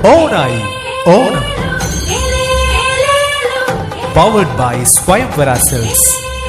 ഓണായി Onam powered by Swayamvara Silks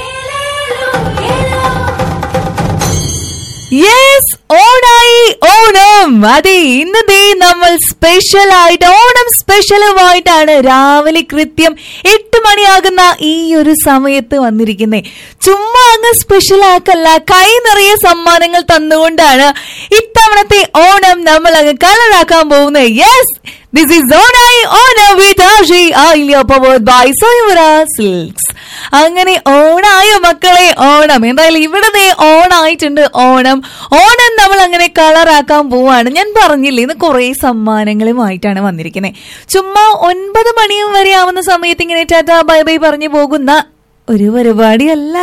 yes ഓണായി ഓണം അതെ ഇന്ന് ദേ നമ്മൾ സ്പെഷ്യൽ ആയിട്ട് ഓണം സ്പെഷ്യലുമായിട്ടാണ് രാവിലെ കൃത്യം എട്ട് മണിയാകുന്ന ഈ ഒരു സമയത്ത് വന്നിരിക്കുന്നേ ചുമ്മാ അങ്ങ് സ്പെഷ്യൽ ആക്കല്ല കൈ നിറയെ സമ്മാനങ്ങൾ തന്നുകൊണ്ടാണ് ഇത്തവണത്തെ ഓണം നമ്മൾ അങ്ങ് കളറാക്കാൻ പോകുന്നത് യെസ് ദിസ് ഈസ് ഓണായി Onam with Ashi Ayilya powered by Swayamvara Silks അങ്ങനെ ഓണായോ മക്കളെ ഓണം എന്തായാലും ഇവിടെ ദേ ഓണായിട്ടുണ്ട് ഓണം ഓണം നമ്മൾ അങ്ങനെ കളറാക്കാൻ പോവാണ് ഞാൻ പറഞ്ഞില്ലേ ഇന്ന് കുറെ സമ്മാനങ്ങളുമായിട്ടാണ് വന്നിരിക്കുന്നത് ചുമ്മാ ഒൻപത് മണിയും വരെ ആവുന്ന സമയത്ത് ഇങ്ങനെ ടാറ്റാ ബൈ ബൈ പറഞ്ഞു പോകുന്ന ഒരു പരിപാടിയല്ല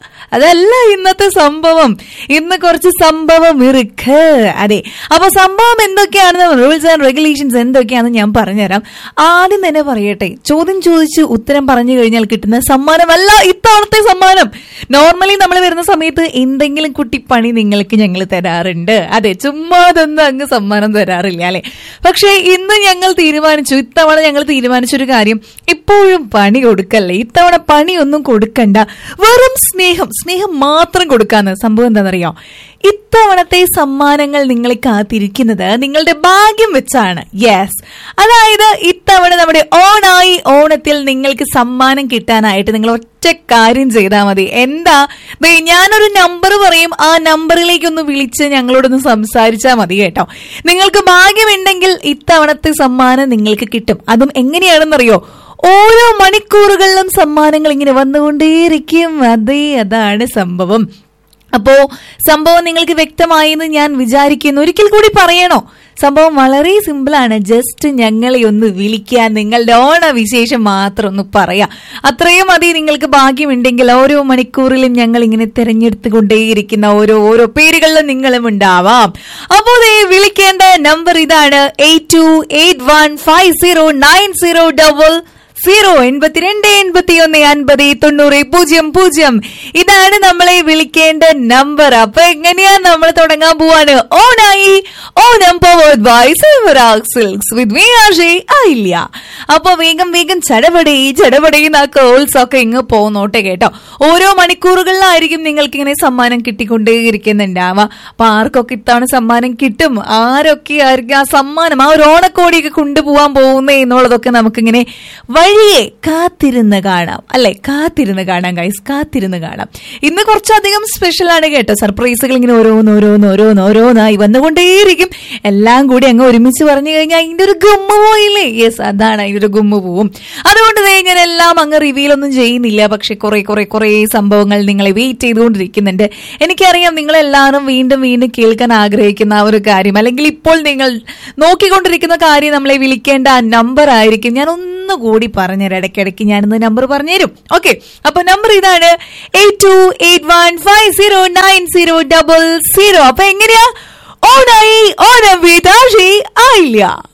അതല്ല ഇന്നത്തെ സംഭവം ഇന്ന് കുറച്ച് സംഭവം ഇറുക്ക് അതെ അപ്പൊ സംഭവം എന്തൊക്കെയാണെന്ന് റൂൾസ് ആൻഡ് റെഗുലേഷൻസ് എന്തൊക്കെയാണെന്ന് ഞാൻ പറഞ്ഞുതരാം ആദ്യം തന്നെ പറയട്ടെ ചോദ്യം ചോദിച്ച് ഉത്തരം പറഞ്ഞു കഴിഞ്ഞാൽ കിട്ടുന്ന സമ്മാനമല്ല ഇത്തവണത്തെ സമ്മാനം നോർമലി നമ്മൾ വരുന്ന സമയത്ത് എന്തെങ്കിലും കുട്ടിപ്പണി നിങ്ങൾക്ക് ഞങ്ങൾ തരാറുണ്ട് അതെ ചുമ്മാതൊന്നും അങ്ങ് സമ്മാനം തരാറില്ല അല്ലെ പക്ഷേ ഇന്ന് ഞങ്ങൾ തീരുമാനിച്ചു ഇത്തവണ ഞങ്ങൾ തീരുമാനിച്ചൊരു കാര്യം ഇപ്പോഴും പണി കൊടുക്കല്ലേ ഇത്തവണ പണിയൊന്നും കൊടുക്കണ്ട വെറും സ്നേഹം സ്നേഹം മാത്രം കൊടുക്കാന്ന് സംഭവം എന്താണെന്നറിയോ ഇത്തവണത്തെ സമ്മാനങ്ങൾ നിങ്ങളെ കാത്തിരിക്കുന്നത് നിങ്ങളുടെ ഭാഗ്യം വെച്ചാണ് യെസ് അതായത് ഇത്തവണ നമ്മുടെ ഓണായി ഓണത്തിൽ നിങ്ങൾക്ക് സമ്മാനം കിട്ടാനായിട്ട് നിങ്ങൾ ഒറ്റ കാര്യം ചെയ്താൽ മതി എന്താ ദേ ഞാനൊരു നമ്പർ പറയും ആ നമ്പറിലേക്ക് ഒന്ന് വിളിച്ച് ഞങ്ങളോടൊന്ന് സംസാരിച്ചാൽ മതി കേട്ടോ നിങ്ങൾക്ക് ഭാഗ്യമുണ്ടെങ്കിൽ ഇത്തവണത്തെ സമ്മാനം നിങ്ങൾക്ക് കിട്ടും അതും എങ്ങനെയാണെന്നറിയോ ഓരോ മണിക്കൂറുകളിലും സമ്മാനങ്ങൾ ഇങ്ങനെ വന്നുകൊണ്ടേയിരിക്കും അതെ അതാണ് സംഭവം അപ്പോ സംഭവം നിങ്ങൾക്ക് വ്യക്തമായി എന്ന് ഞാൻ വിചാരിക്കുന്നു ഒരിക്കൽ കൂടി പറയണോ സംഭവം വളരെ സിമ്പിൾ ആണ് ജസ്റ്റ് ഞങ്ങളെ ഒന്ന് വിളിക്കാൻ നിങ്ങളുടെ ഓണവിശേഷം മാത്രം ഒന്ന് പറയാം അത്രയും മതി നിങ്ങൾക്ക് ഭാഗ്യമുണ്ടെങ്കിൽ ഓരോ മണിക്കൂറിലും ഞങ്ങൾ ഇങ്ങനെ തിരഞ്ഞെടുത്തുകൊണ്ടേയിരിക്കുന്ന ഓരോ ഓരോ പേരുകളിലും നിങ്ങളും ഉണ്ടാവാം അപ്പോൾ ദേ വിളിക്കേണ്ട നമ്പർ ഇതാണ് eight two eight one five zero nine zero double zero എൺപത്തിരണ്ട് എൺപത്തി ഒന്ന് അൻപത് തൊണ്ണൂറ് പൂജ്യം പൂജ്യം ഇതാണ് നമ്മളെ വിളിക്കേണ്ട നമ്പർ അപ്പൊ എങ്ങനെയാ നമ്മൾ തുടങ്ങാൻ പോവാണ് ഓണായി Onam powered by Silks with me Ashi Ayilya അപ്പൊ വേഗം വേഗം ചടപടി ചടപടി ആ കോൾസ് ഒക്കെ ഇങ്ങ് പോന്നോട്ടെ കേട്ടോ ഓരോ മണിക്കൂറുകളിലായിരിക്കും നിങ്ങൾക്ക് ഇങ്ങനെ സമ്മാനം കിട്ടിക്കൊണ്ടേയിരിക്കുന്നുണ്ടാവുക അപ്പൊ ആർക്കൊക്കെ ഇത്തവണ സമ്മാനം കിട്ടും ആരൊക്കെ ആയിരിക്കും ആ സമ്മാനം ആ ഒരു ഓണക്കോടിയൊക്കെ കൊണ്ടുപോകാൻ പോകുന്നേ എന്നുള്ളതൊക്കെ നമുക്കിങ്ങനെ വഴിയെ കാത്തിരുന്ന് കാണാം അല്ലെ കാത്തിരുന്ന് കാണാം ഗൈസ് കാത്തിരുന്ന് കാണാം ഇന്ന് കുറച്ചധികം സ്പെഷ്യൽ ആണ് കേട്ടോ സർപ്രൈസുകൾ ഇങ്ങനെ ഓരോന്ന് ഓരോന്ന് ഓരോന്ന് ഓരോന്നായി വന്നുകൊണ്ടേയിരിക്കും എല്ലാം കൂടി അങ്ങ് ഒരുമിച്ച് പറഞ്ഞു കഴിഞ്ഞാൽ അതിന്റെ ഒരു ഗുമ്മ പോയില്ലേ യെസ് അതാണ് അതിന്റെ ഒരു ഗുമ്മ പോവും അതുകൊണ്ട് ദേ ഞാൻ എല്ലാം അങ്ങ് റിവീൽ ഒന്നും ചെയ്യുന്നില്ല പക്ഷെ കുറെ കുറെ കുറെ സംഭവങ്ങൾ നിങ്ങളെ വെയിറ്റ് ചെയ്തുകൊണ്ടിരിക്കുന്നുണ്ട് എനിക്കറിയാം നിങ്ങളെല്ലാവരും വീണ്ടും വീണ്ടും കേൾക്കാൻ ആഗ്രഹിക്കുന്ന ആ ഒരു കാര്യം അല്ലെങ്കിൽ ഇപ്പോൾ നിങ്ങൾ നോക്കിക്കൊണ്ടിരിക്കുന്ന കാര്യം നമ്മളെ വിളിക്കേണ്ട ആ നമ്പർ ആയിരിക്കും ഞാൻ ഒന്നുകൂടി പറഞ്ഞുതരാം ഇടയ്ക്കിടയ്ക്ക് ഞാനിന്ന് നമ്പർ പറഞ്ഞുതരും ഓക്കെ അപ്പൊ നമ്പർ ഇതാണ് eight two eight one five zero nine zero double zero അപ്പൊ എങ്ങനെയാ ഓണായി ഓണം വീതാഷി ആയില്ല